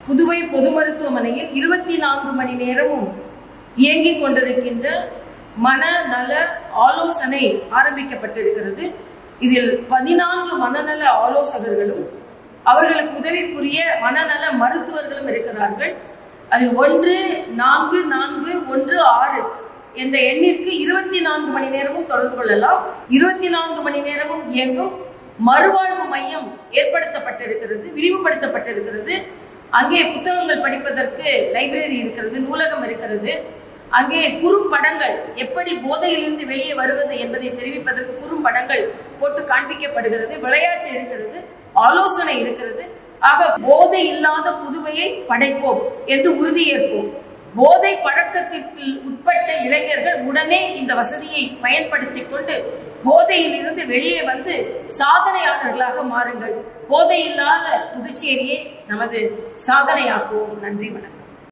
புதுவை பொது மருத்துவமனையில் இருபத்தி நான்கு மணி நேரமும் இயங்கிக் கொண்டிருக்கின்ற மனநல ஆலோசனை ஆரம்பிக்கப்பட்டிருக்கிறது இதில் பதினான்கு மனநல ஆலோசகர்களும் அவர்களுக்கு உதவி புரிய மனநல மருத்துவர்களும் இருக்கிறார்கள் அதில் ஒன்று நான்கு நான்கு ஒன்று ஆறு என்ற எண்ணிற்கு இருபத்தி நான்கு மணி நேரமும் தொடர்பு கொள்ளலாம் இருபத்தி நான்கு மணி நேரமும் இயங்கும் மறுவாழ்வு மையம் ஏற்படுத்தப்பட்டிருக்கிறது விரிவுபடுத்தப்பட்டிருக்கிறது அங்கே புத்தகங்கள் படிப்பதற்கு லைப்ரரி இருக்கிறது நூலகம் இருக்கிறது அங்கே குறும்படங்கள் எப்படி போதையிலிருந்து வெளியே வருவது என்பதை தெரிவிப்பதற்கு குறும்படங்கள் போட்டு காண்பிக்கப்படுகிறது விளையாட்டு இருக்கிறது ஆலோசனை இருக்கிறது ஆக போதை இல்லாத புதுவையை படைப்போம் என்று உறுதியேற்போம் போதை பழக்கத்திற்கு உட்பட்ட இளைஞர்கள் உடனே இந்த வசதியை பயன்படுத்திக் கொண்டு போதையில் இருந்து வெளியே வந்து சாதனையாளர்களாக மாறுங்கள் போதை இல்லாத புதுச்சேரியை நமது சாதனையாக்குவோம் நன்றி வணக்கம்